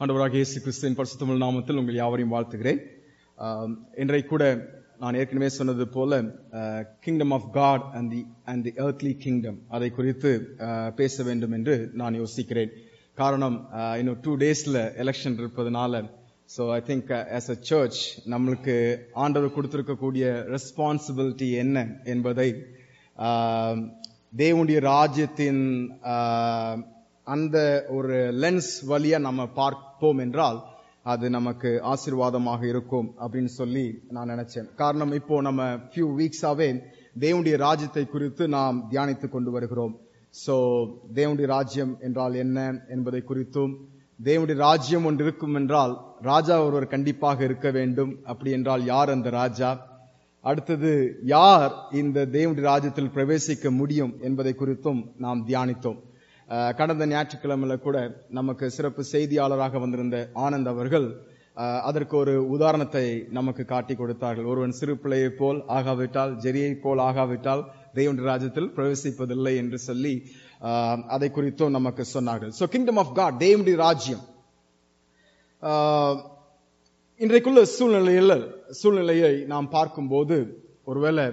ஆண்டவராக இயேசு கிறிஸ்துவின் பரிசுத்தமிழ் நாமத்தில் உங்கள் யாவரையும் வாழ்த்துகிறேன் ஆம், இன்றைக்கு கூட நான் ஏற்கனவே சொன்னது போல kingdom of God and the and the earthly kingdom அதை குறித்து அஹ், பேச வேண்டும் என்று நான் யோசிக்கிறேன் காரணம் அஹ், இன்னும் டூ டேஸ்ல எலெக்ஷன் இருப்பதனால so I think as a church நம்மளுக்கு ஆண்டவர் கொடுத்திருக்கக்கூடிய ரெஸ்பான்சிபிலிட்டி என்ன என்பதை ஆம், தேவனுடைய ராஜ்யத்தின் ஆஹ், அந்த ஒரு லென்ஸ் வழியா நம்ம பார்ப்போம் என்றால் அது நமக்கு ஆசீர்வாதமாக இருக்கும் அப்படின்னு சொல்லி நான் நினைச்சேன் காரணம் இப்போ நம்ம ஃபியூ வீக்ஸாவே தேவனுடைய ராஜ்யத்தை குறித்து நாம் தியானித்துக் கொண்டு வருகிறோம் சோ தேவனுடைய ராஜ்யம் என்றால் என்ன என்பதை குறித்தும் தேவனுடைய ராஜ்யம் ஒன்று இருக்கும் என்றால் ராஜா ஒருவர் கண்டிப்பாக இருக்க வேண்டும் அப்படி என்றால் யார் அந்த ராஜா அடுத்தது யார் இந்த தேவனுடைய ராஜ்யத்தில் பிரவேசிக்க முடியும் என்பதை குறித்தும் நாம் தியானித்தோம் அஹ், கடந்த ஞாயிற்றுக்கிழமையில கூட நமக்கு சிறப்பு செய்தியாளராக வந்திருந்த ஆனந்த் அவர்கள் அஹ், அதற்கு ஒரு உதாரணத்தை நமக்கு காட்டி கொடுத்தார்கள் ஒருவன் சிறு பிள்ளையைப் போல் ஆகாவிட்டால் ஜெரியைப் போல் ஆகாவிட்டால் தேவனுடைய ராஜ்யத்தில் பிரவேசிப்பதில்லை என்று சொல்லி அஹ், அதை குறித்தும் நமக்கு சொன்னார்கள் சோ கிங்டம் ஆஃப் காட் தேவனுடைய ராஜ்யம் அஹ், இன்றைக்குள்ள சூழ்நிலையில் சூழ்நிலையை நாம் பார்க்கும்போது ஒருவேளை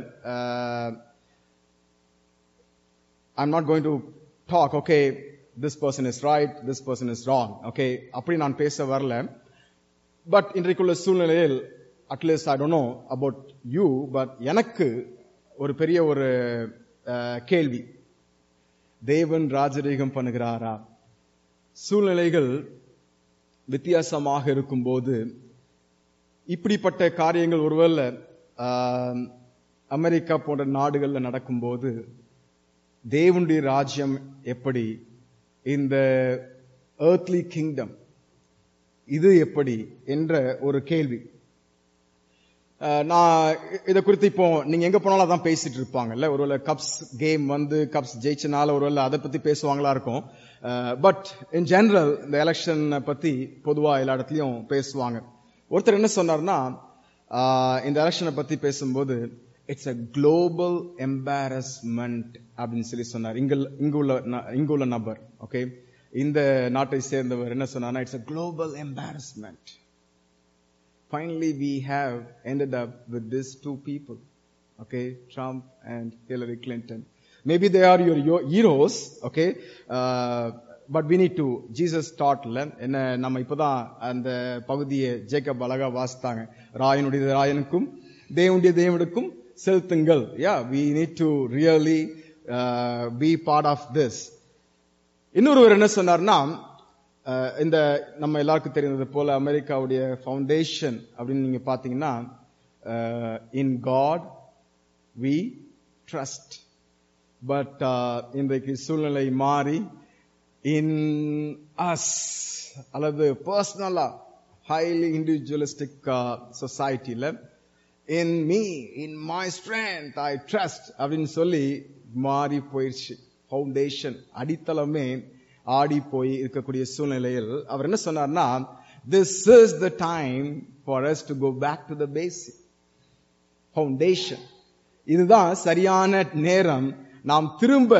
I'm not going to talk okay this person is right this person is wrong okay அப்படி நான் பேச வரல பட் இன்றைக்குள்ள சூழ்நிலையில் at least I don't know about you but எனக்கு ஒரு பெரிய ஒரு அஹ், கேள்வி தேவன் ராஜரீகம் பண்ணுகிறாரா சூழ்நிலைகள் வித்தியாசமாக இருக்கும்போது இப்படிப்பட்ட காரியங்கள் ஒருவேளை ஆஹ், அமெரிக்கா போன்ற நாடுகள்ல நடக்கும்போது தேவனுடைய ராஜ்யம் எப்படி இந்த earthly கிங்டம் இது எப்படி என்ற ஒரு கேள்வி ஆஹ், நான் இதை குறித்து இப்போ நீங்க எங்க போனாலும் அதான் பேசிட்டு இருப்பாங்கல்ல ஒருவேளை கப்ஸ் கேம் வந்து கப்ஸ் ஜெயிச்சனால ஒருவேளை அதை பத்தி பேசுவாங்களா இருக்கும் பட் இன் ஜெனரல் இந்த எலெக்ஷன் பத்தி பொதுவா எல்லா இடத்துலயும் பேசுவாங்க ஒருத்தர் என்ன சொன்னார்னா ஆஹ், இந்த எலெக்ஷனை பத்தி பேசும்போது இட்ஸ் அ குளோபல் எம்பாரஸ்மெண்ட் அப்படின்னு சொல்லி சொன்னார் இங்க இங்குள்ள ந- இங்குள்ள நபர் ஓகே இந்த நாட்டை சேர்ந்தவர் என்ன சொன்னார்னா it's a global embarrassment finally we have ended up with these two people okay trump and hillary clinton maybe they are your yo- heroes okay uh, but we need to jesus taught ல என்ன நம்ம இப்பதான் அந்த பகுதியை Jacob அழகா வாசித்தாங்க ராயனுடைய ராயனுக்கும் தேவனுடைய தேவனுக்கும் செலுத்துங்கள் yeah we need to really uh, be part of this இன்னொருவர் என்ன சொன்னார்னா அஹ், இந்த நம்ம எல்லாருக்கும் தெரிந்தது போல அமெரிக்காவுடைய ஃபவுண்டேஷன் அப்படின்னு நீங்க பாத்தீங்கன்னா in God we trust but இன்றைக்கு சூழ்நிலை மாறி இன் அஸ் அல்லது பர்சனலா ஹைலி இண்டிவிஜுவலிஸ்டிக் சொசைட்டில in me in my strength I trust அப்படின்னு சொல்லி மாறி போயிடுச்சு ஃபவுண்டேஷன் அடித்தளமே ஆடி போய் இருக்கக்கூடிய சூழ்நிலையில் அவர் என்ன சொன்னார்னா this is the time for us to go back to the basic foundation இதுதான் சரியான நேரம் நாம் திரும்ப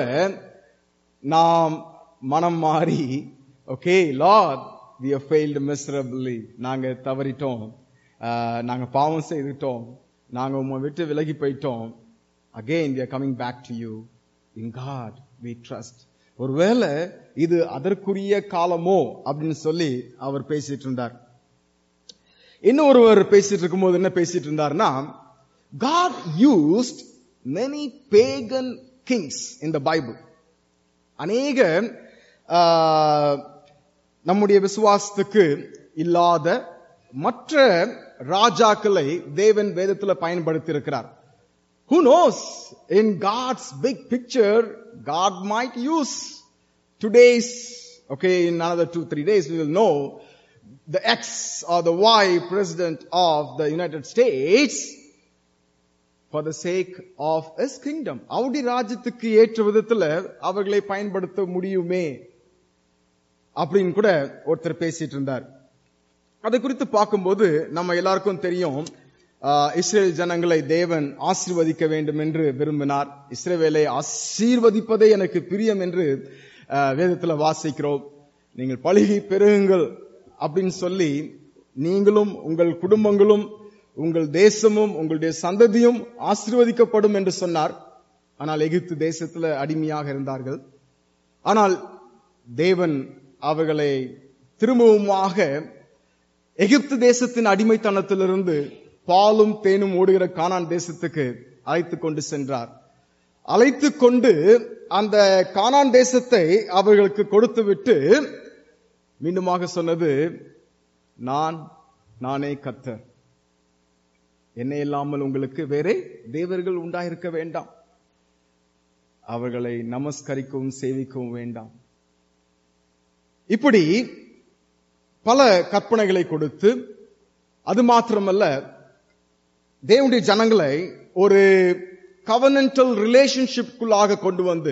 நாம் மனம் மாறி okay lord we have failed miserably நாங்க தவறிட்டோம் ஆஹ், நாங்க பாவம் செய்துட்டோம் நாங்க உம்மை விட்டு விலகி போயிட்டோம் again we are coming back to you in God we trust ஒருவேளை இது அதற்குரிய காலமோ அப்படின்னு சொல்லி அவர் பேசிட்டு இருந்தார் இன்னும் ஒருவர் பேசிட்டு இருக்கும்போது என்ன பேசிட்டு இருந்தார்னா God used many pagan kings in the Bible. அநேக ஆஹ், நம்முடைய விசுவாசத்துக்கு இல்லாத மற்ற ராஜாக்களை தேவன் வேதத்துல பயன்படுத்தி இருக்கிறார் Who knows? In God's big picture, God might use today's, okay, in another two, three days, we will know the X or the Y president of the United States for the sake of his kingdom. அவருடைய ராஜ்யத்துக்கு ஏற்ற விதத்துல அவர்களை பயன்படுத்த முடியுமே அப்படின்னு கூட ஒருத்தர் பேசிட்டு இருந்தார் அதை குறித்து பார்க்கும்போது நம்ம எல்லாருக்கும் தெரியும் ஆஹ், இஸ்ரேல் ஜனங்களை தேவன் ஆசீர்வதிக்க வேண்டும் என்று விரும்பினார் இஸ்ரேவேலை ஆசீர்வதிப்பதே எனக்கு பிரியம் என்று ஆஹ், வேதத்துல வாசிக்கிறோம் நீங்கள் பழுகி பெருகுங்கள் அப்படின்னு சொல்லி நீங்களும் உங்கள் குடும்பங்களும் உங்கள் தேசமும் உங்களுடைய சந்ததியும் ஆசீர்வதிக்கப்படும் என்று சொன்னார் ஆனால் எகிப்து தேசத்துல அடிமையாக இருந்தார்கள் ஆனால் தேவன் அவர்களை திரும்பவுமாக எகிப்து தேசத்தின் அடிமைத்தனத்திலிருந்து பாலும் தேனும் ஓடுகிற கானான் தேசத்துக்கு அழைத்து கொண்டு சென்றார் அழைத்து கொண்டு அந்த கானான் தேசத்தை அவர்களுக்கு கொடுத்து விட்டு மீண்டுமாக சொன்னது நான் நானே கத்தர் என்னை இல்லாமல் உங்களுக்கு வேறே தேவர்கள் உண்டாயிருக்க வேண்டாம் அவர்களை நமஸ்கரிக்கவும் சேவிக்கவும் வேண்டாம் இப்படி பல கற்பனைகளை கொடுத்து அது மாத்திரமல்ல தேவனுடைய ஜனங்களை ஒரு கவர்னன்டல் ரிலேஷன்ஷிப்குள்ளாக கொண்டு வந்து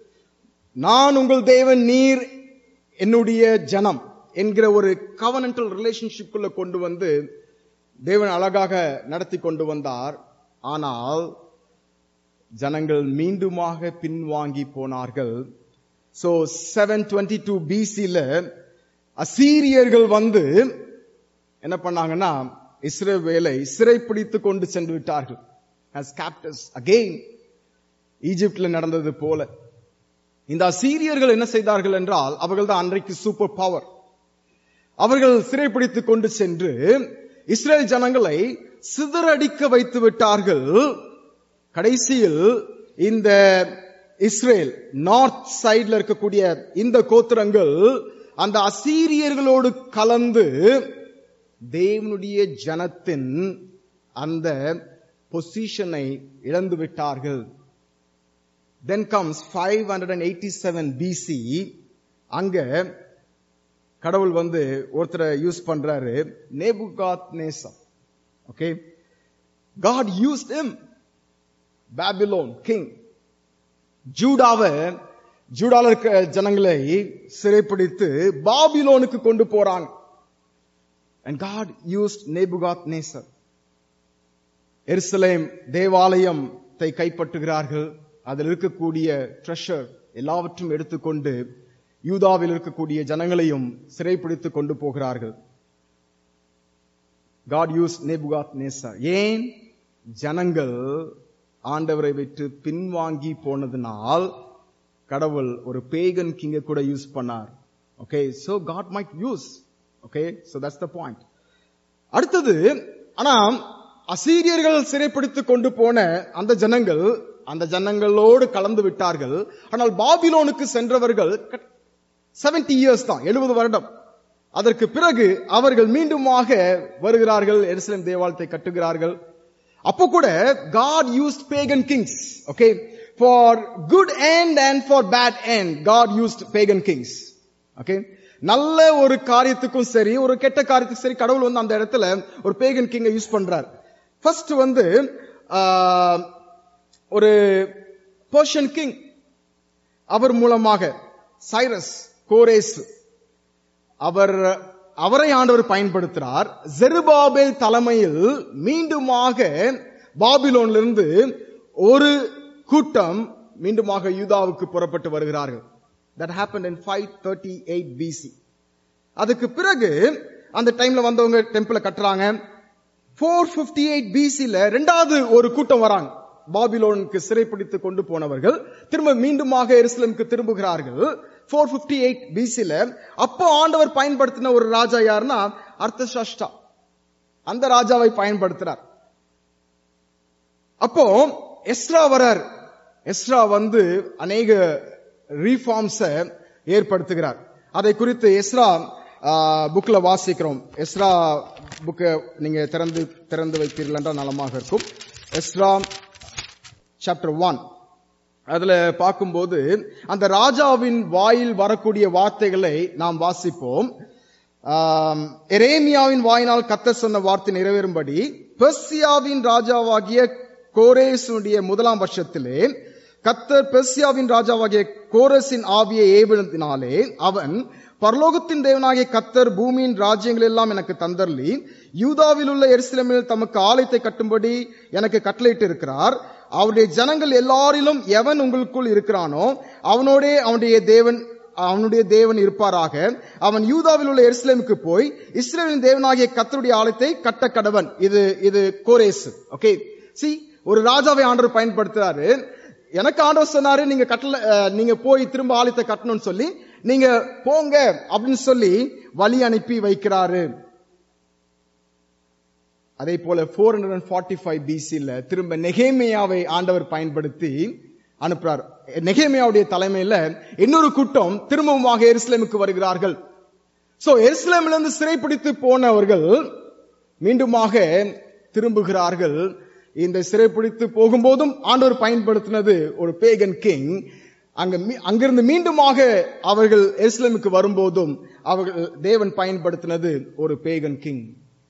நான் உங்கள் தேவன் நீர் என்னுடைய ஜனம் என்கிற ஒரு கவர்னன்டல் ரிலேஷன்ஷிப்குள்ள கொண்டு வந்து தேவன் அழகாக நடத்தி கொண்டு வந்தார் ஆனால் ஜனங்கள் மீண்டுமாக பின்வாங்கி போனார்கள் சோ செவன் டுவெண்ட்டி டூ பிசில அசீரியர்கள் வந்து என்ன பண்ணாங்கன்னா இஸ்ரேவேலை சிறைப்பிடித்து கொண்டு சென்று விட்டார்கள் as captives again ஈஜிப்ட்ல நடந்தது போல இந்த அசீரியர்கள் என்ன செய்தார்கள் என்றால் அவர்கள் தான் அன்றைக்கு சூப்பர் பவர் அவர்கள் சிறைப்பிடித்துக் கொண்டு சென்று இஸ்ரேல் ஜனங்களை சிதறடிக்க வைத்து விட்டார்கள் கடைசியில் இந்த இஸ்ரேல் நார்த் சைடுல இருக்கக்கூடிய இந்த கோத்திரங்கள் அந்த அசீரியர்களோடு கலந்து தேவனுடைய ஜனத்தின் அந்த பொசிஷனை இழந்து விட்டார்கள் then comes five hundred and eighty seven BC அங்க கடவுள் வந்து ஒருத்தரை யூஸ் பண்றாரு Nebuchadnezzar okay God used him Babylon king ஜூடாவை ஜூடால இருக்க ஜனங்களை சிறைப்பிடித்து பாபிலோனுக்கு கொண்டு போறாங்க and God used Nebuchadnezzar எருசலேம் தேவாலயத்தை கைப்பற்றுகிறார்கள் அதில் இருக்கக்கூடிய ட்ரெஷர் எல்லாவற்றும் எடுத்துக்கொண்டு யூதாவில் இருக்கக்கூடிய ஜனங்களையும் சிறைப்பிடித்து கொண்டு போகிறார்கள் காட் யூஸ் நேபுகாத் நேசர் ஏன் ஜனங்கள் ஆண்டவரை விட்டு பின்வாங்கி போனதுனால் கடவுள் ஒரு பேகன் கிங்க கூட யூஸ் பண்ணார் okay so God might use okay so that's the point அடுத்தது ஆனா அசீரியர்கள் சிறைப்பிடித்து கொண்டு போன அந்த ஜனங்கள் அந்த ஜனங்களோடு கலந்து விட்டார்கள் ஆனால் பாபிலோனுக்கு சென்றவர்கள் செவன்டி இயர்ஸ் தான் எழுபது வருடம் அதற்கு பிறகு அவர்கள் மீண்டுமாக வருகிறார்கள் எருசலேம் தேவாலயத்தை கட்டுகிறார்கள் அப்போ கூட God used pagan kings okay for good end and for bad end God used pagan kings okay நல்ல ஒரு காரியத்துக்கும் சரி ஒரு கெட்ட காரியத்துக்கும் சரி கடவுள் வந்து அந்த இடத்துல ஒரு பேகன் கிங்கை யூஸ் பண்றார் ஃபர்ஸ்ட் வந்து ஆஹ், ஒரு பர்ஷியன் கிங் அவர் மூலமாக சைரஸ் கோரேஸ் அவர் அவரை ஆண்டவர் பயன்படுத்துறார் ஜெருபாபேல் தலைமையில் மீண்டுமாக பாபிலோனிலிருந்து ஒரு கூட்டம் மீண்டுமாக யூதாவுக்கு புறப்பட்டு வருகிறார்கள் that happened in 538 BC அதுக்கு பிறகு அந்த டைம்ல வந்தவங்க டெம்பிள கட்டுறாங்க 458 பிசில ரெண்டாவது ஒரு கூட்டம் வராங்க பாபிலோனுக்கு சிறைப்பிடித்து கொண்டு போனவர்கள் திரும்ப மீண்டுமாக எருசலேமுக்கு திரும்புகிறார்கள் 458 பிசில அப்போ ஆண்டவர் பயன்படுத்தின ஒரு ராஜா யாருன்னா அர்த்தசாஷ்டா அந்த ராஜாவை பயன்படுத்துறார் அப்போ எஸ்ரா வரார் எஸ்ரா வந்து அநேக ரீஃபார்ம்ஸ ஏற்படுத்துகிறார் அதை குறித்து எஸ்ரா புக்ல வாசிக்கிறோம் எஸ்ரா புக்க நீங்க திறந்து திறந்து வைப்பீர்கள் என்றால் நலமாக இருக்கும் எஸ்ரா சாப்டர் ஒன் அதுல பார்க்கும்போது அந்த ராஜாவின் வாயில் வரக்கூடிய வார்த்தைகளை நாம் வாசிப்போம் ஆம், எரேமியாவின் வாயினால் கத்த சொன்ன வார்த்தை நிறைவேறும்படி பெர்சியாவின் ராஜாவாகிய கோரேசுடைய முதலாம் வருஷத்திலே கத்தர் பெர்சியாவின் ராஜாவாகிய கோரேசின் ஆவியை ஏவினாலே அவன் பரலோகத்தின் தேவனாகிய கத்தர் பூமியின் ராஜ்யங்கள் எல்லாம் எனக்கு தந்தர்லி யூதாவில் உள்ள எருசலேமில் தமக்கு ஆலயத்தை கட்டும்படி எனக்கு கட்டளையிட்டு இருக்கிறார் அவருடைய ஜனங்கள் எல்லாரிலும் எவன் உங்களுக்குள் இருக்கிறானோ அவனோடே அவனுடைய தேவன் அவனுடைய தேவன் இருப்பாராக அவன் யூதாவில் உள்ள எருசலேமுக்கு போய் இஸ்ரேலின் தேவனாகிய கத்தருடைய ஆலயத்தை கட்ட கடவன் இது இது கோரேஸ் ஓகே சி ஒரு ராஜாவை ஆண்டவர் பயன்படுத்துறாரு எனக்கு ஆண்டவர் சொன்னாரு நீங்க கட்டல அஹ், நீங்க போய் திரும்ப ஆலயத்தை கட்டணும்னு சொல்லி நீங்க போங்க அப்படின்னு சொல்லி வழி அனுப்பி வைக்கிறாரு அதே போல four hundred and forty five பிசில திரும்ப நெகேமியாவை ஆண்டவர் பயன்படுத்தி அனுப்புறார் நெகேமியாவுடைய தலைமையில இன்னொரு கூட்டம் திரும்பவுமாக எருசலேமுக்கு வருகிறார்கள் சோ எருசலேமிலிருந்து இருந்து சிறைப்பிடித்து போனவர்கள் மீண்டுமாக திரும்புகிறார்கள் இந்த சிறைப்பிடித்து போகும்போதும் ஆண்டவர் பயன்படுத்தினது ஒரு பேகன் கிங் அங்க மீ- அங்கிருந்து மீண்டுமாக அவர்கள் எருசலேமுக்கு வரும்போதும் அவர்கள் தேவன் பயன்படுத்தினது ஒரு பேகன் கிங்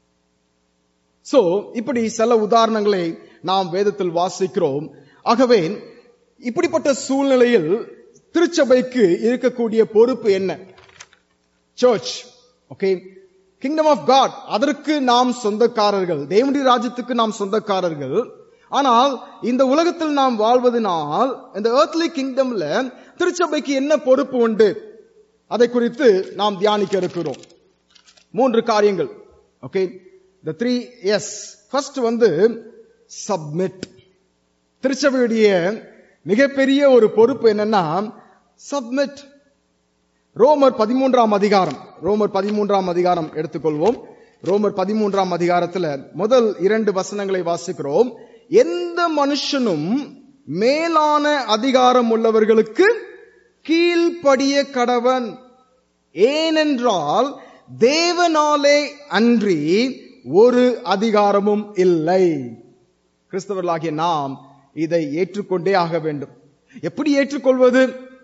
சோ இப்படி சில உதாரணங்களை நாம் வேதத்தில் வாசிக்கிறோம் ஆகவே இப்படிப்பட்ட சூழ்நிலையில் திருச்சபைக்கு இருக்கக்கூடிய பொறுப்பு என்ன church okay kingdom of God அதற்கு நாம் சொந்தக்காரர்கள் தேவனுடைய ராஜ்யத்துக்கு நாம் சொந்தக்காரர்கள் ஆனால் இந்த உலகத்தில் நாம் வாழ்வதனால் இந்த earthly கிங்டம்ல திருச்சபைக்கு என்ன பொறுப்பு உண்டு அதை குறித்து நாம் தியானிக்க இருக்கிறோம் மூன்று காரியங்கள் okay the three S first வந்து சப்மிட் திருச்சபையுடைய மிகப்பெரிய ஒரு பொறுப்பு என்னன்னா சப்மிட் ரோமர் பதிமூன்றாம் அதிகாரம் ரோமர் பதிமூன்றாம் அதிகாரம் எடுத்துக்கொள்வோம் ரோமர் பதிமூன்றாம் அதிகாரத்துல முதல் இரண்டு வசனங்களை வாசிக்கிறோம் எந்த மனுஷனும் மேலான அதிகாரம் உள்ளவர்களுக்கு கீழ்ப்படிய கடவன் ஏனென்றால் தேவனாலே அன்றி ஒரு அதிகாரமும் இல்லை கிறிஸ்தவர்களாகிய நாம் இதை ஏற்றுக்கொண்டே ஆக வேண்டும் எப்படி ஏற்றுக்கொள்வது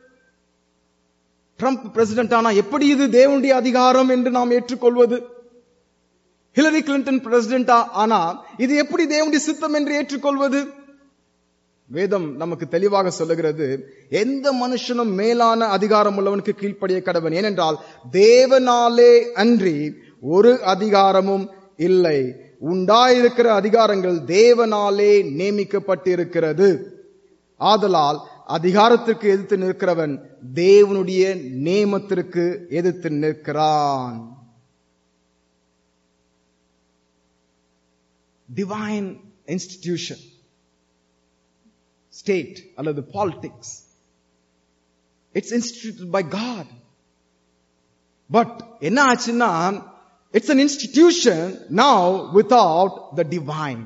ட்ரம்ப் பிரசிடென்ட் ஆனா எப்படி இது தேவனுடைய அதிகாரம் என்று நாம் ஏற்றுக்கொள்வது ஹிலரி கிளின்டன் பிரசிடென்டா ஆனா இது எப்படி தேவனுடைய சித்தம் என்று ஏற்றுக்கொள்வது வேதம் நமக்கு தெளிவாக சொல்லுகிறது எந்த மனுஷனும் மேலான அதிகாரம் உள்ளவனுக்கு கீழ்ப்படிய கடவன் ஏனென்றால் தேவனாலே அன்றி ஒரு அதிகாரமும் இல்லை உண்டாயிருக்கிற அதிகாரங்கள் தேவனாலே நியமிக்கப்பட்டிருக்கிறது ஆதலால் அதிகாரத்திற்கு எதிர்த்து நிற்கிறவன் தேவனுடைய நேமத்திற்கு எதிர்த்து நிற்கிறான் டிவைன் இன்ஸ்டிடியூஷன் ஸ்டேட் அல்லது politics it's institute by God but என்ன ஆச்சுன்னா it's an institution now without the divine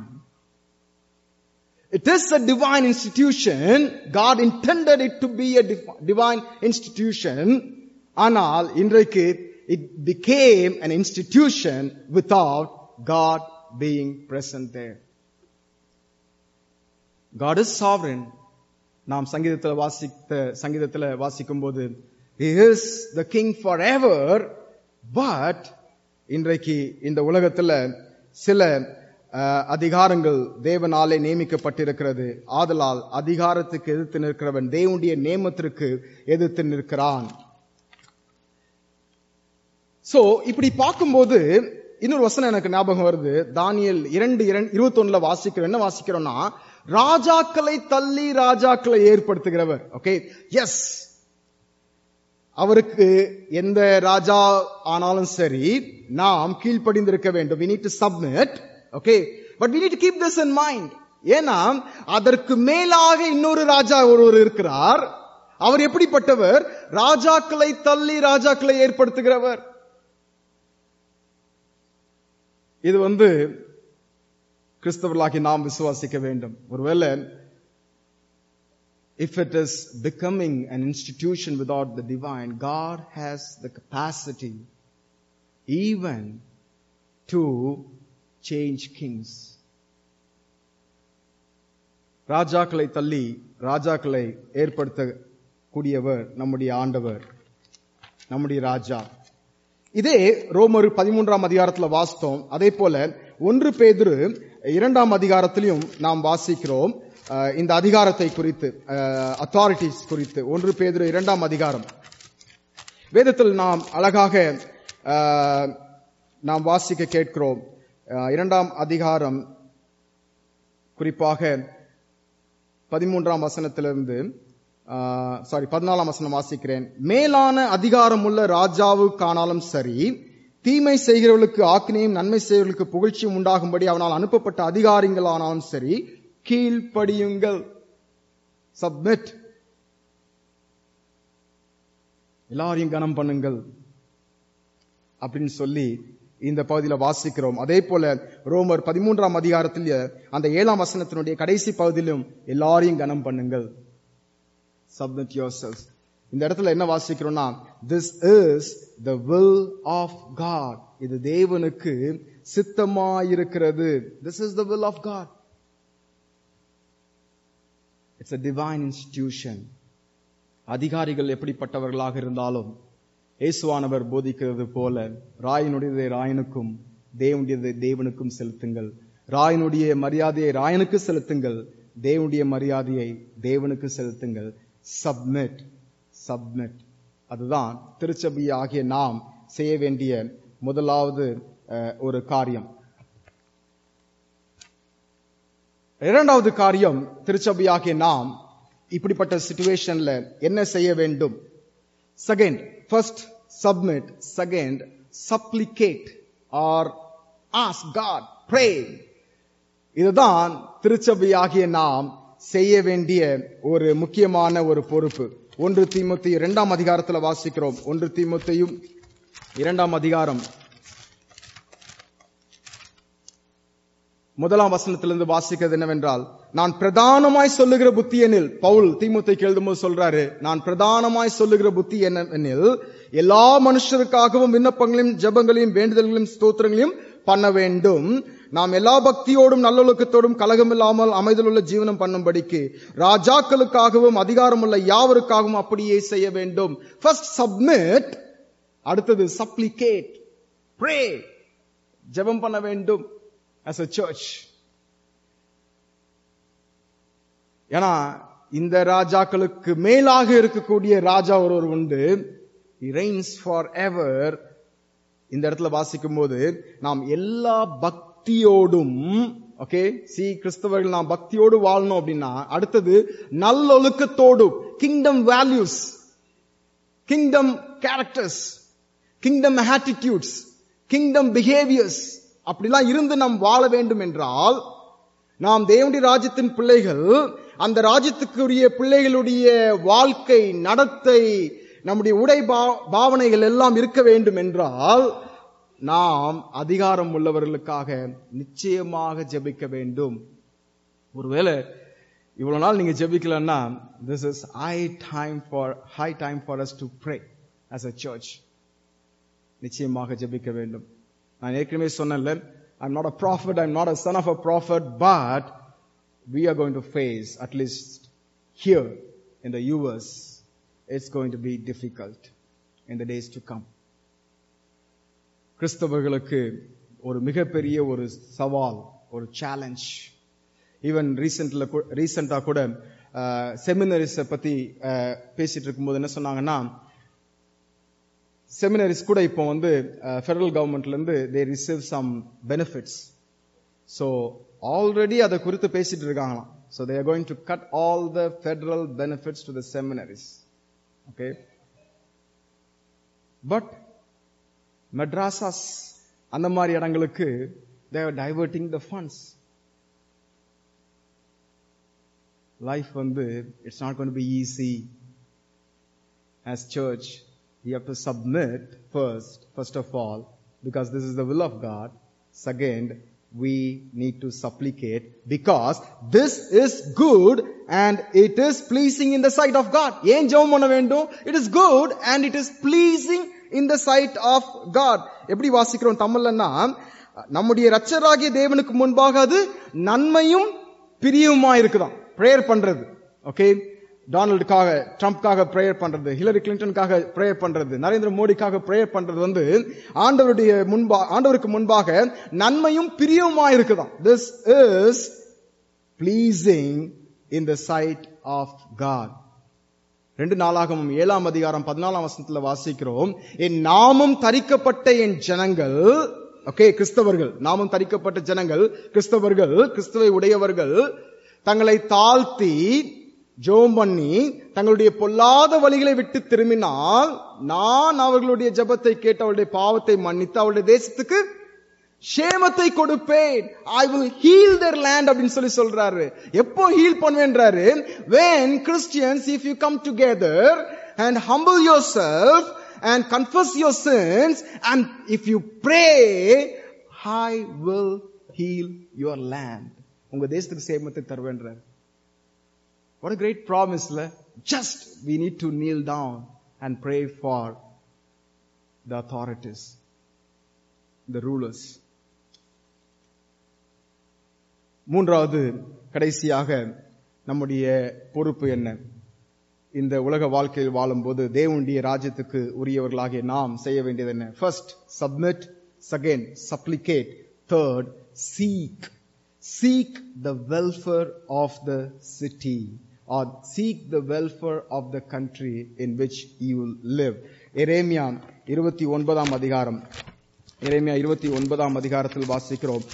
It is a divine institution. God intended it to be a div- divine institution. ஆனால் இன்றைக்கு it became an institution without God being present there. God is sovereign. நாம் சங்கீதத்தில் வாசித்த சங்கீதத்தில் வாசிக்கும் போது He is the king forever. But இன்றைக்கு இந்த உலகத்துல சில அஹ், அதிகாரங்கள் தேவனாலே நியமிக்கப்பட்டிருக்கிறது ஆதலால் அதிகாரத்துக்கு எதிர்த்து நிற்கிறவன் தேவனுடைய நேமத்திற்கு எதிர்த்து நிற்கிறான் சோ இப்படி பார்க்கும்போது இன்னொரு வசனம் எனக்கு ஞாபகம் வருது தானியல் இரண்டு இரண்டு இருபத்தி ஒண்ணுல வாசிக்கிறோம் என்ன வாசிக்கிறோம்னா ராஜாக்களை தள்ளி ராஜாக்களை ஏற்படுத்துகிறவர் ஓகே எஸ் அவருக்கு எந்த ராஜா ஆனாலும் சரி நாம் கீழ்ப்படிந்திருக்க வேண்டும் we need to submit okay but we need to keep this in mind ஏன்னா அதற்கு மேலாக இன்னொரு ராஜா ஒருவர் இருக்கிறார் அவர் எப்படிப்பட்டவர் ராஜாக்களை தள்ளி ராஜாக்களை ஏற்படுத்துகிறவர் இது வந்து கிறிஸ்தவர்களாகி நாம் விசுவாசிக்க வேண்டும் ஒருவேளை if it is becoming an institution without the divine, God has the capacity even to change kings. ராஜாக்களை தள்ளி ராஜாக்களை ஏற்படுத்த கூடியவர் நம்முடைய ஆண்டவர் நம்முடைய ராஜா இதே ரோமர் பதிமூன்றாம் அதிகாரத்துல வாசித்தோம் அதே போல ஒன்று பேதுரு இரண்டாம் அதிகாரத்திலையும் நாம் வாசிக்கிறோம் அஹ், இந்த அதிகாரத்தை குறித்து அத்தாரிட்டிஸ் குறித்து ஒன்று பேதுரு இரண்டாம் அதிகாரம் வேதத்தில் நாம் அழகாக அஹ், நாம் வாசிக்க கேட்கிறோம் அஹ், இரண்டாம் அதிகாரம் குறிப்பாக பதிமூன்றாம் வசனத்திலிருந்து சாரி பதினாலாம் வசனம் வாசிக்கிறேன் மேலான அதிகாரமுள்ள ராஜாவுக்கானாலும் சரி தீமை செய்கிறவர்களுக்கு ஆக்கினையும் நன்மை செய்கிறவர்களுக்கு புகழ்ச்சியும் உண்டாகும்படி அவனால் அனுப்பப்பட்ட அதிகாரிகளானாலும் சரி கீழ்ப்படியுங்கள் சப்மிட் எல்லாரையும் கனம் பண்ணுங்கள் அப்படின்னு சொல்லி இந்த பகுதியில வாசிக்கிறோம் அதே போல ரோமர் பதிமூன்றாம் அதிகாரத்தில் அந்த ஏழாம் வசனத்தினுடைய கடைசி பகுதியிலும் எல்லாரையும் கனம் பண்ணுங்கள் சப்மிட் யோர் செல்ஸ் இந்த இடத்துல என்ன வாசிக்கிறோம்னா this is the will of God இது தேவனுக்கு சித்தமாயிருக்கிறது this is the will of God it's a divine institution அதிகாரிகள் எப்படிப்பட்டவர்களாக இருந்தாலும் இயேசுவானவர் போதிக்கிறது போல ராயனுடையதை ராயனுக்கும் தேவனுடையதை தேவனுக்கும் செலுத்துங்கள் ராயனுடைய மரியாதையை ராயனுக்கு செலுத்துங்கள் தேவனுடைய மரியாதையை தேவனுக்கு செலுத்துங்கள் சப்மிட் சப்மிட் அதுதான் திருச்சபை ஆகிய நாம் செய்ய வேண்டிய முதலாவது அஹ், ஒரு காரியம் இரண்டாவது காரியம் திருச்சபையாகிய நாம் இப்படிப்பட்ட சிச்சுவேஷன்ல என்ன செய்ய வேண்டும் second first submit second supplicate or as God pray இதுதான் திருச்சபையாகிய நாம் செய்ய வேண்டிய ஒரு முக்கியமான ஒரு பொறுப்பு ஒன்று தீமோத்தி இரண்டாம் அதிகாரத்துல வாசிக்கிறோம் ஒன்று தீமோத்தையும் இரண்டாம் அதிகாரம் முதலாம் வசனத்திலிருந்து வாசிக்கிறது என்னவென்றால் நான் பிரதானமாய் சொல்லுகிற புத்தி எனில் பவுல் தீமுத்தைக்கு எழுதும்போது சொல்றாரு நான் பிரதானமாய் சொல்லுகிற புத்தி என்னவெனில் எல்லா மனுஷருக்காகவும் விண்ணப்பங்களையும் ஜெபங்களையும் வேண்டுதல்களையும் ஸ்தோத்திரங்களையும் பண்ண வேண்டும் நாம் எல்லா பக்தியோடும் நல்லொழுக்கத்தோடும் கலகமில்லாமல் அமைதலுள்ள ஜீவனம் பண்ணும்படிக்கு ராஜாக்களுக்காகவும் அதிகாரமுள்ள யாவருக்காகவும் அப்படியே செய்ய வேண்டும் ஃபர்ஸ்ட் சப்மிட் அடுத்தது சப்ளிகேட் ப்ரே ஜெபம் பண்ண வேண்டும் as a church ஏன்னா இந்த ராஜாக்களுக்கு மேலாக இருக்கக்கூடிய ராஜா ஒருவர் உண்டு reigns ஃபார் எவர் இந்த இடத்துல வாசிக்கும் போது நாம் எல்லா பக்தியோடும் ஓகே சி கிறிஸ்தவர்கள் நாம் பக்தியோடு வாழணும் அப்படின்னா அடுத்தது நல்லொழுக்கத்தோடும் kingdom values kingdom characters kingdom attitudes kingdom behaviours அப்படிலாம் இருந்து நாம் வாழ வேண்டும் என்றால் நாம் தேவனுடைய ராஜ்யத்தின் பிள்ளைகள் அந்த ராஜ்யத்துக்குரிய பிள்ளைகளுடைய வாழ்க்கை நடத்தை நம்முடைய உடை பா- பாவனைகள் எல்லாம் இருக்க வேண்டும் என்றால் நாம் அதிகாரம் உள்ளவர்களுக்காக நிச்சயமாக ஜெபிக்க வேண்டும் ஒருவேளை இவ்வளவு நாள் நீங்க ஜெபிக்கலன்னா this is high time for high time for us to pray as a church நிச்சயமாக ஜெபிக்க வேண்டும் நான் ஏற்கனவே சொன்னேன்ல I'm not a prophet, I'm not a son of a prophet, but we are going to face, at least here in the US, it's going to be difficult in the days to come. கிறிஸ்தவர்களுக்கு ஒரு மிகப்பெரிய ஒரு சவால் ஒரு challenge even ரீசெண்ட்ல ரீசெண்டா கூட செமினரிஸ பத்தி அஹ், பேசிட்டு இருக்கும்போது என்ன சொன்னாங்கன்னா செமினரிஸ் கூட இப்போ வந்து ஃபெடரல் கவர்மெண்ட்ல இருந்து they receive some benefits so already அதை குறித்து பேசிட்டு இருக்காங்களாம் so they are going to cut all the federal benefits to the seminaries okay but madrasas அந்த மாதிரி இடங்களுக்கு they are diverting the funds life வந்து it's not gonna be easy as church, we have to submit first, first of all, because this is the will of God. Second, we need to supplicate because this is good and it is pleasing in the sight of God. ஏன் ஜெபம் பண்ண வேண்டும்? It is good and it is pleasing in the sight of God. எப்படி வாசிக்கிறோம் தமிழ்லன்னா நம்முடைய ரட்சராகிய தேவனுக்கு முன்பாக அது நன்மையும் பிரியுமா இருக்குதாம் பிரேயர் பண்றது ஓகே டொனால்டுக்காக ட்ரம்ப்காக பிரேயர் பண்றது ஹிலரி கிளின்டனுக்காக பிரேயர் பண்றது நரேந்திர மோடிக்காக பிரேயர் பண்றது வந்து ஆண்டவருடைய முன்பா ஆண்டவருக்கு முன்பாக நன்மையும் பிரியமா இருக்குதாம் this is pleasing in the sight of God ரெண்டு நாளாகவும் ஏழாம் அதிகாரம் பதினாலாம் வசனத்துல வாசிக்கிறோம் என் நாமும் தரிக்கப்பட்ட என் ஜனங்கள் ஓகே கிறிஸ்தவர்கள் நாமும் தரிக்கப்பட்ட ஜனங்கள் கிறிஸ்தவர்கள் கிறிஸ்துவை உடையவர்கள் தங்களை தாழ்த்தி ஜெபம் பண்ணி தங்களுடைய பொல்லாத வழிகளை விட்டு திரும்பினால் நான் அவர்களுடைய ஜெபத்தை கேட்டு அவளுடைய பாவத்தை மன்னித்து அவளுடைய தேசத்துக்கு ஷேமத்தை கொடுப்பேன் I will heal their land அப்படின்னு சொல்லி சொல்றாரு எப்போ ஹீல் பண்ணுவேன்றாரு when christians if you come together and humble yourself and confess your sins and if you pray i will heal your land உங்க தேசத்துக்கு சேமத்தை தருவேன்றார் what a great promise la just we need to kneel down and pray for the authorities the rulers மூன்றாவது கடைசியாக நம்முடைய பொறுப்பு என்ன இந்த உலக வாழ்க்கையில் வாழும்போது தேவனுடைய ராஜ்யத்துக்கு உரியவர்களாகிய நாம் செய்ய வேண்டியது என்ன first submit second supplicate third seek seek the welfare of the city or seek the welfare of the country in which you live எரேமியா இருபத்தி ஒன்பதாம் அதிகாரம் எரேமியா இருபத்தி ஒன்பதாம் அதிகாரத்தில் வாசிக்கிறோம்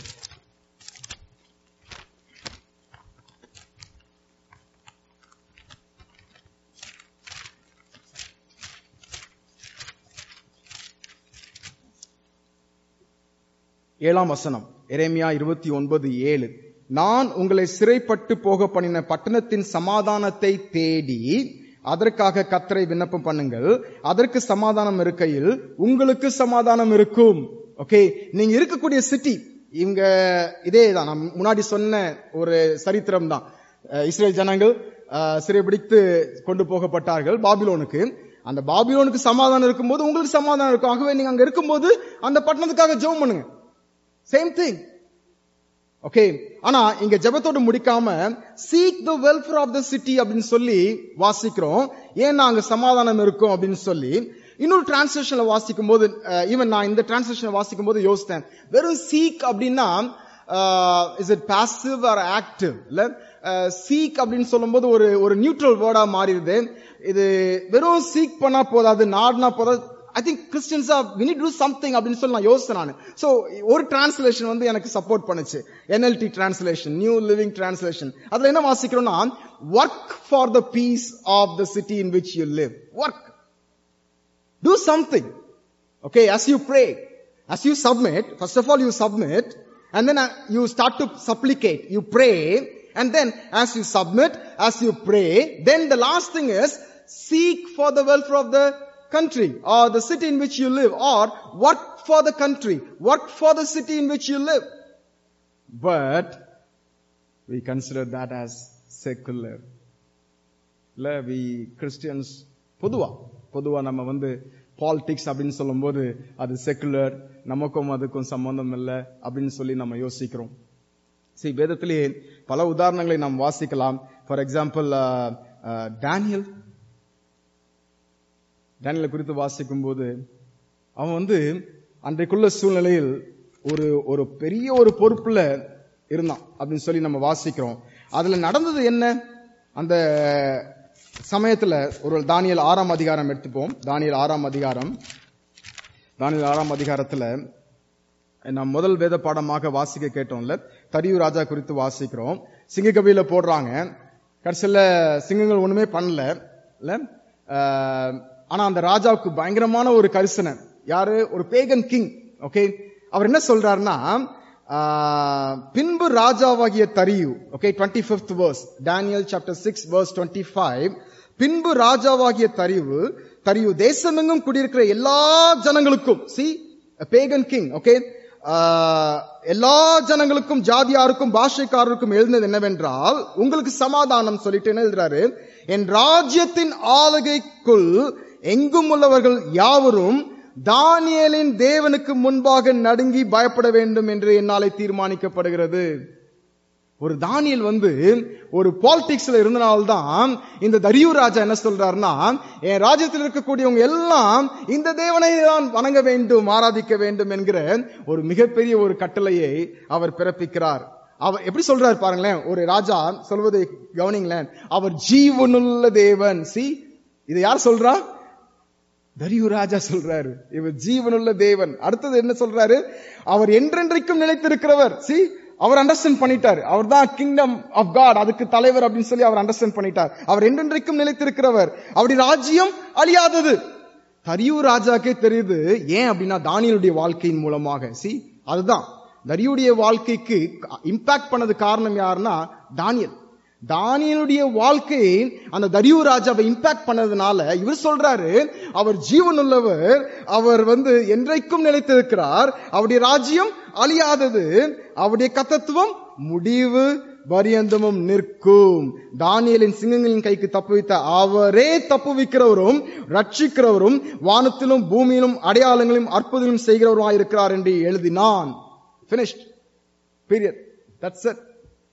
ஏழாம் வசனம் எரேமியா இருபத்தி ஒன்பது ஏழு நான் உங்களை சிறைப்பட்டு போக பண்ணின பட்டணத்தின் சமாதானத்தை தேடி அதற்காக கத்தரை விண்ணப்பம் பண்ணுங்கள் அதற்கு சமாதானம் இருக்கையில் உங்களுக்கு சமாதானம் இருக்கும் ஓகே நீங்க இருக்கக்கூடிய சிட்டி இவங்க இதே தான் நான் முன்னாடி சொன்ன ஒரு சரித்திரம் தான் அஹ் இஸ்ரேல் ஜனங்கள் அஹ், சிறைபிடித்து கொண்டு போகப்பட்டார்கள் பாபிலோனுக்கு அந்த பாபிலோனுக்கு சமாதானம் இருக்கும்போது உங்களுக்கு சமாதானம் இருக்கும் ஆகவே நீங்க அங்க இருக்கும்போது அந்த பட்டணத்துக்காக ஜெபம் பண்ணுங்க சேம் திங் ஓகே ஆனா இங்க ஜெபத்தோடு முடிக்காம seek the welfare of the city அப்படின்னு சொல்லி வாசிக்கிறோம் ஏன்னா அங்க சமாதானம் இருக்கும் அப்படின்னு சொல்லி இன்னொரு டிரான்ஸ்லேஷன்ல வாசிக்கும் போது ஈவன் நான் இந்த டிரான்ஸ்லேஷன் வாசிக்கும் போது யோசித்தேன் வெறும் சீக் அப்படின்னா is it passive or active இல்ல சீக் அப்படின்னு சொல்லும்போது ஒரு ஒரு நியூட்ரல் வேர்டா மாறிடுது இது வெறும் சீக் பண்ணா போதாது நாடுனா போதாது ஐ திங்க் கிறிஸ்டியன்ஸா we need to do something அப்படின்னு சொல்லி நான் யோசிச்சேன் நான் சோ ஒரு டிரான்ஸ்லேஷன் வந்து எனக்கு சப்போர்ட் பண்ணுச்சு NLT translation new living translation அதுல என்ன வாசிக்கிறோம்னா work for the peace of the city in which you live work do something. Okay, as you pray, as you submit, first of all you submit, and then uh, you start to supplicate, you pray, and then as you submit, as you pray, then the last thing is seek for the welfare of the country or the city in which you live or work for the country, work for the city in which you live. But we consider that as secular. இல்ல we Christians பொதுவா பொதுவா நம்ம வந்து politics அப்படின்னு சொல்லும்போது அது secular நமக்கும் அதுக்கும் சம்பந்தம் இல்லை அப்படின்னு சொல்லி நம்ம யோசிக்கிறோம் சரி வேதத்திலேயே பல உதாரணங்களை நாம் வாசிக்கலாம் ஃபார் எக்ஸாம்பிள் டேனியல் டேனியலை குறித்து வாசிக்கும் போது அவன் வந்து அன்றைக்குள்ள சூழ்நிலையில் ஒரு ஒரு பெரிய ஒரு பொறுப்புல இருந்தான் அப்படின்னு சொல்லி நம்ம வாசிக்கிறோம் அதுல நடந்தது என்ன அந்த சமயத்துல ஒரு தானியல் ஆறாம் அதிகாரம் எடுத்துப்போம் தானியல் ஆறாம் அதிகாரம் தானியல் ஆறாம் அதிகாரத்துல நாம் முதல் வேத பாடமாக வாசிக்க கேட்டோம்ல தரியு ராஜா குறித்து வாசிக்கிறோம் சிங்கக்கவியில போடுறாங்க கடைசியில சிங்கங்கள் ஒண்ணுமே பண்ணல இல்ல ஆஹ், ஆனா அந்த ராஜாவுக்கு பயங்கரமான ஒரு கரிசனை யாரு ஒரு பேகன் கிங் ஓகே அவர் என்ன சொல்றாருன்னா ஆஹ், பின்பு ராஜாவாகிய தரியு okay twenty fifth verse Daniel chapter six verse twenty five பின்பு ராஜாவாகிய தரியு தரியு தேசமெங்கும் குடியிருக்கிற எல்லா ஜனங்களுக்கும் சி பேகன் கிங் ஓகே எல்லா ஜனங்களுக்கும் ஜாதியாருக்கும் பாஷைக்காரருக்கும் எழுந்தது என்னவென்றால் உங்களுக்கு சமாதானம் சொல்லிட்டு என்ன எழுதுறாரு என் ராஜ்யத்தின் ஆளுகைக்குள் எங்கும் உள்ளவர்கள் யாவரும் தானியேலின் தேவனுக்கு முன்பாக நடுங்கி பயப்பட வேண்டும் என்று என்னாலே தீர்மானிக்கப்படுகிறது ஒரு தானியல் வந்து ஒரு பாலிடிக்ஸ்ல இருந்தனால்தான் இந்த தரியு ராஜா என்ன சொல்றாருன்னா என் ராஜ்யத்தில் இருக்கக்கூடியவங்க எல்லாம் இந்த தேவனை தான் வணங்க வேண்டும் ஆராதிக்க வேண்டும் என்கிற ஒரு மிகப்பெரிய ஒரு கட்டளையை அவர் பிறப்பிக்கிறார் அவர் எப்படி சொல்றாரு பாருங்களேன் ஒரு ராஜா சொல்வதை கவனிங்களேன் அவர் ஜீவனுள்ள தேவன் சி இது யார் சொல்றா தரியு ராஜா சொல்றாரு இவர் ஜீவனுள்ள தேவன் அடுத்தது என்ன சொல்றாரு அவர் என்றென்றைக்கும் நிலைத்திருக்கிறவர் சி அவர் அண்டர்ஸ்டாண்ட் பண்ணிட்டார் அவர் தான் கிங்டம் ஆஃப் காட் அதுக்கு தலைவர் அப்படின்னு சொல்லி அவர் அண்டர்ஸ்டாண்ட் பண்ணிட்டார் அவர் என்றென்றைக்கும் நிலைத்திருக்கிறவர் அவருடைய ராஜ்யம் அழியாதது தரியு ராஜாக்கே தெரியுது ஏன் அப்படின்னா தானியலுடைய வாழ்க்கையின் மூலமாக சி அதுதான் தரியுடைய வாழ்க்கைக்கு இம்பாக்ட் பண்ணது காரணம் யாருன்னா தானியல் தானியலுடைய வாழ்க்கையை அந்த தரியு ராஜாவை இம்பாக்ட் பண்ணதுனால இவர் சொல்றாரு அவர் ஜீவனுள்ளவர் அவர் வந்து என்றைக்கும் நிலைத்திருக்கிறார் அவருடைய ராஜ்யம் அழியாதது அவருடைய கத்தத்துவம் முடிவு பரியந்தமும் நிற்கும் தானியலின் சிங்கங்களின் கைக்கு தப்புவித்த அவரே தப்புவிக்கிறவரும் ரட்சிக்கிறவரும் வானத்திலும் பூமியிலும் அடையாளங்களையும் அற்புதங்களும் செய்கிறவருமாய் இருக்கிறார் என்று எழுதினான் finished period that's it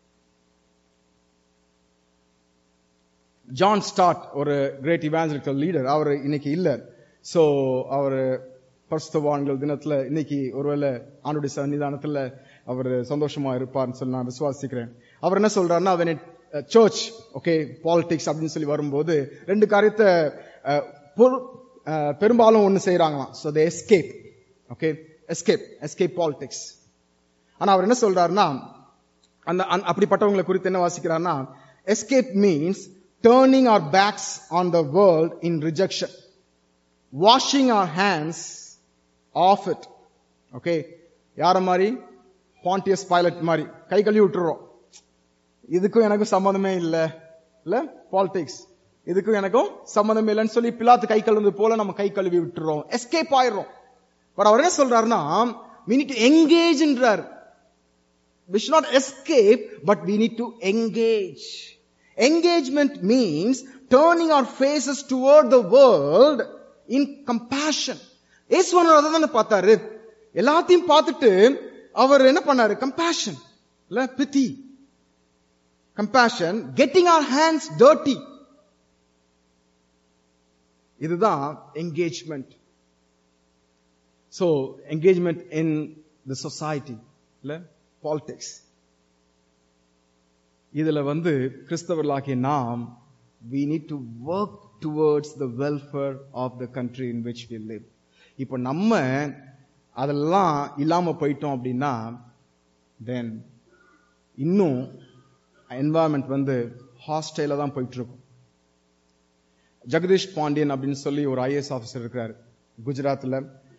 John Stott ஒரு கிரேட் இவாஞ்சலிக்கல் லீடர் அவர் இன்னைக்கு இல்ல சோ அவர் பரிசுத்தவான்கள் தினத்துல இன்னைக்கு ஒருவேளை ஆண்டுடைய சன்னிதானத்துல அவர் சந்தோஷமா இருப்பார்னு சொல்லி நான் விசுவாசிக்கிறேன் அவர் என்ன சொல்றாருன்னா when it church okay politics அப்படின்னு சொல்லி வரும்போது ரெண்டு காரியத்தை அஹ், பொரு- அஹ், பெரும்பாலும் ஒண்ணு செய்யறாங்களாம் so the escape okay escape escape politics ஆனா அவர் என்ன சொல்றாருன்னா அந்த அந்த- அப்படிப்பட்டவங்களை குறித்து என்ன வாசிக்கிறார்னா escape means turning our backs on the world in rejection washing our hands off it okay யார மாதிரி பாண்டியஸ் பைலட் மாதிரி கை கழுவி விட்டுறோம் இதுக்கும் எனக்கும் சம்மந்தமே இல்ல இல்ல பாலிடிக்ஸ் இதுக்கும் எனக்கும் சம்மந்தமே இல்லைன்னு சொல்லி பிலாத்து கை கழுவுறது போல நம்ம கை கழுவி விட்டுறோம் எஸ்கேப் ஆயிடுறோம் பட் அவர் என்ன சொல்றாருன்னா we need to engage என்றார் we should not escape but we need to engage engagement means turning our faces toward the world in compassion இயேசுவானவர் அதை தானே பார்த்தாரு எல்லாத்தையும் பார்த்துட்டு அவர் என்ன பண்ணாரு compassion இல்ல pity compassion getting our hands dirty இதுதான் engagement so engagement in the society இல்ல பாலிடிக்ஸ் இதுல வந்து கிறிஸ்தவர்களாகிய நாம் we need to work towards the welfare of the country in which we live இப்போ நம்ம அதெல்லாம் இல்லாம போயிட்டோம் அப்படின்னா தென் இன்னும் என்வாயன்மெண்ட் வந்து ஹாஸ்டைல தான் போயிட்டு இருக்கும் ஜெகதீஷ் பாண்டியன் அப்படின்னு சொல்லி ஒரு ஐஏஎஸ் ஆஃபீஸர் இருக்கிறார் குஜராத்ல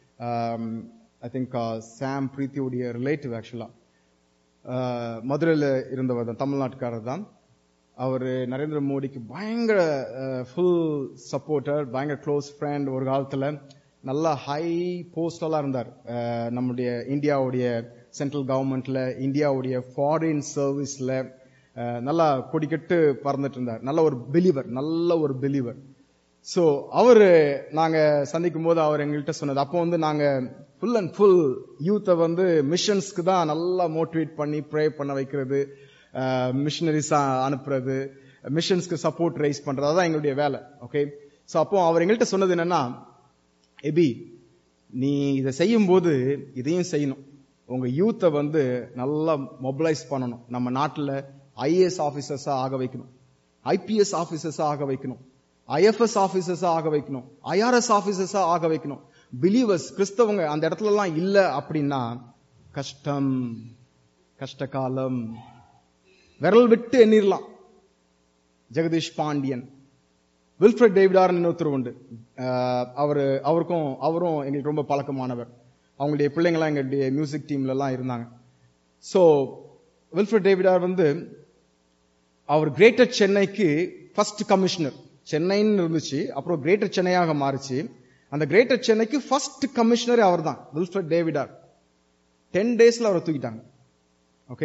ஐ திங்க் சாம் பிரீத்தியுடைய ரிலேட்டிவ் ஆக்சுவலா மதுரையில் இருந்தவர் தான் தமிழ்நாட்டுக்காரர் தான் அவர் நரேந்திர மோடிக்கு பயங்கர ஃபுல் சப்போர்ட்டர் பயங்கர க்ளோஸ் ஃப்ரெண்ட் ஒரு காலத்துல நல்ல ஹை போஸ்டெல்லாம் இருந்தார் அஹ், நம்முடைய இந்தியாவுடைய சென்ட்ரல் கவர்மெண்ட்ல இந்தியாவுடைய ஃபாரின் சர்வீஸ்ல நல்லா கொடிக்கட்டு பறந்துட்டு இருந்தார் நல்ல ஒரு பிலீவர் நல்ல ஒரு பிலீவர் சோ அவரு நாங்க சந்திக்கும் போது அவர் எங்கள்கிட்ட சொன்னது அப்போ வந்து நாங்க ஃபுல் அண்ட் ஃபுல் யூத்தை வந்து மிஷன்ஸ்க்கு தான் நல்லா மோட்டிவேட் பண்ணி ப்ரே பண்ண வைக்கிறது மிஷனரிஸ் அனுப்புறது மிஷன்ஸ்க்கு சப்போர்ட் ரைஸ் பண்றது அதான் எங்களுடைய வேலை ஓகே சோ அப்போ அவர் எங்கள்கிட்ட சொன்னது என்னன்னா எபி நீ இதை செய்யும் போது இதையும் செய்யணும் உங்க யூத்தை வந்து நல்லா மொபிலைஸ் பண்ணணும் நம்ம நாட்டுல ஐஏஎஸ் ஆபீசர்ஸா ஆக வைக்கணும் ஐபிஎஸ் ஆபீசர்ஸா ஆக வைக்கணும் ஐஎஃப்எஸ் ஆபீசர்ஸா ஆக வைக்கணும் ஐஆர்எஸ் ஆபீசர்ஸா ஆக வைக்கணும் பிலீவர்ஸ் கிறிஸ்தவங்க அந்த இடத்துல எல்லாம் இல்ல அப்படின்னா கஷ்டம் கஷ்ட காலம் விரல் விட்டு எண்ணிரலாம் ஜெகதீஷ் பாண்டியன் வில்ஃப்ரெட் டேவிடார் இன்னொருத்தர் உண்டு அஹ் அவரு அவருக்கும் அவரும் எங்களுக்கு ரொம்ப பழக்கமானவர் அவங்களுடைய பிள்ளைங்களாம் எங்களுடைய மியூசிக் டீம்ல எல்லாம் இருந்தாங்க சோ வில்ஃப்ரெட் டேவிடார் வந்து அவர் கிரேட்டர் சென்னைக்கு ஃபர்ஸ்ட் கமிஷனர் சென்னைன்னு இருந்துச்சு அப்புறம் கிரேட்டர் சென்னையாக மாறுச்சு அந்த கிரேட்டர் சென்னைக்கு ஃபர்ஸ்ட் கமிஷனரே அவர் தான் வில்ஃப்ரெட் டேவிடார் டென் டேஸ்ல அவரை தூக்கிட்டாங்க okay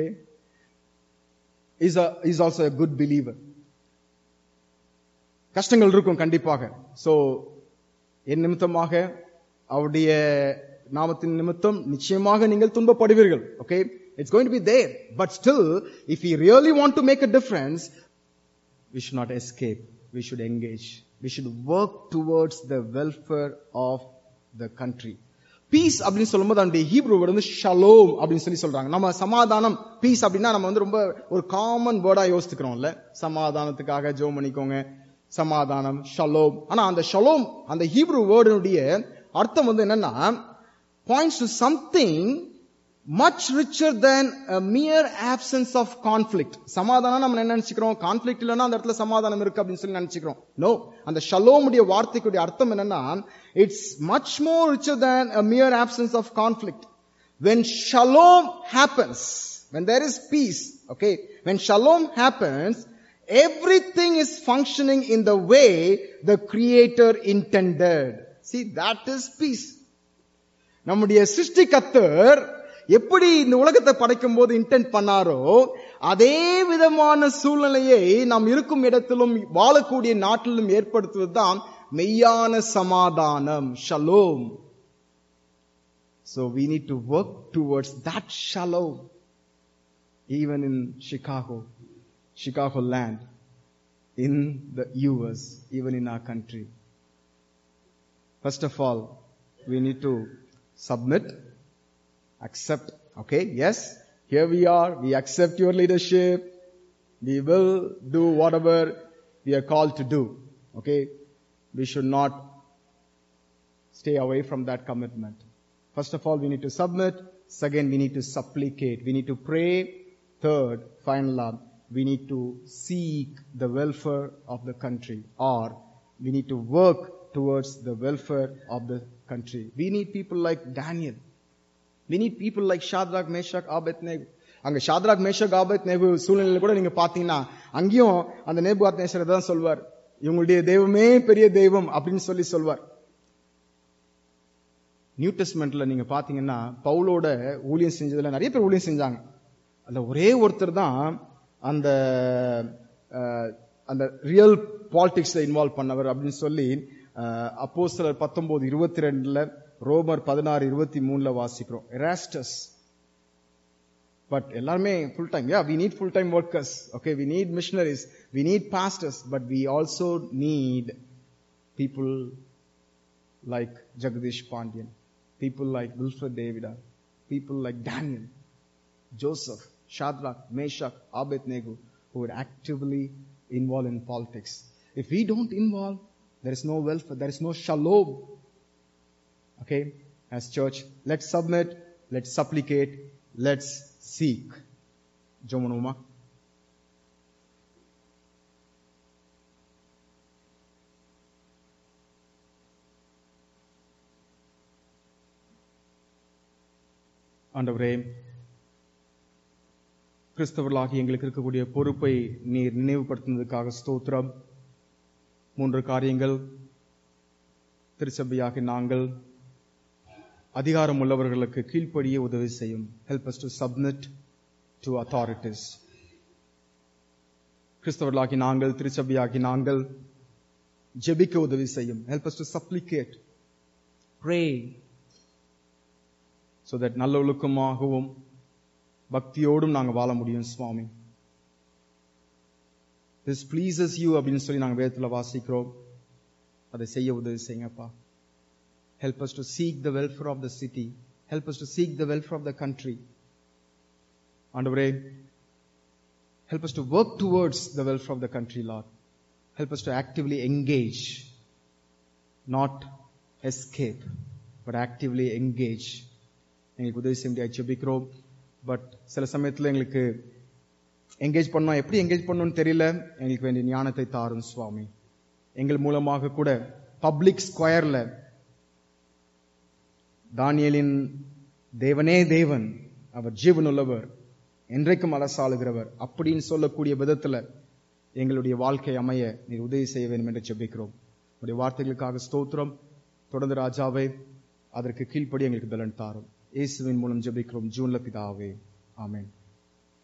is is also a good believer கஷ்டங்கள் இருக்கும் கண்டிப்பாக சோ என் நிமித்தமாக அவருடைய நாமத்தின் நிமித்தம் நிச்சயமாக நீங்கள் துன்பப்படுவீர்கள் okay it's going to be there but still if you really want to make a difference we should not escape. We should engage. We should work towards the welfare of the country. Peace அப்படின்னு சொல்லும்போது அந்த Hebrew word வந்து shalom அப்படின்னு சொல்லி சொல்றாங்க நம்ம சமாதானம் piece அப்படின்னா நம்ம வந்து ரொம்ப ஒரு காமன் வேர்டா யோசிக்கிறோம்ல சமாதானத்துக்காக ஜோ பண்ணிக்கோங்க சமாதானம் ஷலோம் ஆனா அந்த ஷலோம் அந்த ஹீப்ரூ வேர்டுனுடைய அர்த்தம் வந்து என்னன்னா points to something much richer than a mere absence of conflict சமாதானம் நம்ம என்ன நினைச்சுக்கிறோம் கான்ஃபிளிக்ட் இல்லைன்னா அந்த இடத்துல சமாதானம் இருக்கு அப்படின்னு சொல்லி நினைச்சுக்கிறோம் நோ அந்த ஷலோமுடைய வார்த்தைக்குடைய அர்த்தம் என்னன்னா it's much more richer than a mere absence of conflict when shalom happens when there is peace okay when shalom happens everything is functioning in the way the creator intended see that is peace நம்முடைய சிருஷ்டி கத்தர் எப்படி இந்த உலகத்தை படைக்கும் போது intend பண்ணாரோ அதே விதமான சூழ்நிலையை நாம் இருக்கும் இடத்திலும் வாழக்கூடிய நாட்டிலும் ஏற்படுத்துவதுதான் மெய்யான சமாதானம் ஷலோம் So we need to work towards that shalom. Even in Chicago, Chicago land, in the US, even in our country. First of all, we need to submit, accept, okay, yes, here we are, we accept your leadership, we will do whatever we are called to do, okay. We should not stay away from that commitment. First of all, we need to submit. Second, we need to supplicate. We need to pray. Third, final, we need to seek the welfare of the country or we need to work towards the welfare of the country. We need people like Daniel. We need people like Shadrach, Meshach, Abednego. அங்க Shadrach Meshach ஆபத் நேபு சூழ்நிலையில கூட நீங்க பாத்தீங்கன்னா அங்கேயும் அந்த நேபுவாத் நேசரை தான் சொல்வார் இவங்களுடைய தெய்வமே பெரிய தெய்வம் அப்படின்னு சொல்லி சொல்வார் நியூ டெஸ்ட்மெண்ட்ல நீங்க பாத்தீங்கன்னா பவுலோட ஊழியம் செஞ்சதுல நிறைய பேர் ஊழியம் செஞ்சாங்க அதுல ஒரே ஒருத்தர் தான் அந்த அஹ், அந்த ரியல் பாலிடிக்ஸ்ல இன்வால்வ் பண்ணவர் அப்படின்னு சொல்லி அப்போ சிலர் பத்தொன்பது இருபத்தி ரெண்டுல ரோமர் பதினாறு இருபத்தி மூணுல வாசிக்கிறோம் எராஸ்டஸ் பட் எல்லாருமே full time yeah we need full time workers okay we need missionaries we need pastors but we also need people like Jagadish Pandian, people like Wilfred Davida, people like Daniel, Joseph, Shadrach, Meshach, Abednego, who were actively involved in politics. If we don't involve, there is no welfare, there is no shalom. Okay? As church, let's submit, let's supplicate, let's seek. Jomanuma. ஆண்டவரே கிறிஸ்தவர்களாகி எங்களுக்கு இருக்கக்கூடிய பொறுப்பை நீர் நினைவுபடுத்தினதுக்காக ஸ்தோத்திரம் மூன்று காரியங்கள் திருச்சபையாகி நாங்கள் அதிகாரம் உள்ளவர்களுக்கு கீழ்ப்படிய உதவி செய்யும் help us to submit to authorities கிறிஸ்தவர்களாகி நாங்கள் திருச்சபையாகி நாங்கள் ஜெபிக்க உதவி செய்யும் help us to supplicate pray so that நல்லொழுக்கமாகவும் பக்தியோடும் நாங்க வாழ முடியும் சுவாமி this pleases you அப்படின்னு சொல்லி நாங்க வேதத்துல வாசிக்கிறோம் அதை செய்ய உதவி செய்யுங்கப்பா help us to seek the welfare of the city help us to seek the welfare of the country ஆண்டவரே help us to work towards the welfare of the country lord help us to actively engage not escape but actively engage எங்களுக்கு உதவி செய்ய முடியாது ஜெபிக்கிறோம் but சில சமயத்துல எங்களுக்கு engage பண்ணோம் எப்படி எங்கேஜ் பண்ணணும்னு தெரியல எங்களுக்கு வேண்டிய ஞானத்தை தாரும் சுவாமி எங்கள் மூலமாக கூட பப்ளிக் ஸ்கொயர்ல தானியலின் தேவனே தேவன் அவர் ஜீவனுள்ளவர் என்றைக்கும் அரசாளுகிறவர் அப்படின்னு சொல்லக்கூடிய விதத்துல எங்களுடைய வாழ்க்கை அமைய நீர் உதவி செய்ய வேண்டும் என்று ஜெபிக்கிறோம் உடைய வார்த்தைகளுக்காக ஸ்தோத்திரம் தொடர்ந்து ராஜாவே அதற்கு கீழ்ப்படி எங்களுக்கு பலன் தாரும் இயேசுவின் மூலம் ஜெபிக்கிறோம் ஜூன்ல பிதாவே ஆமென்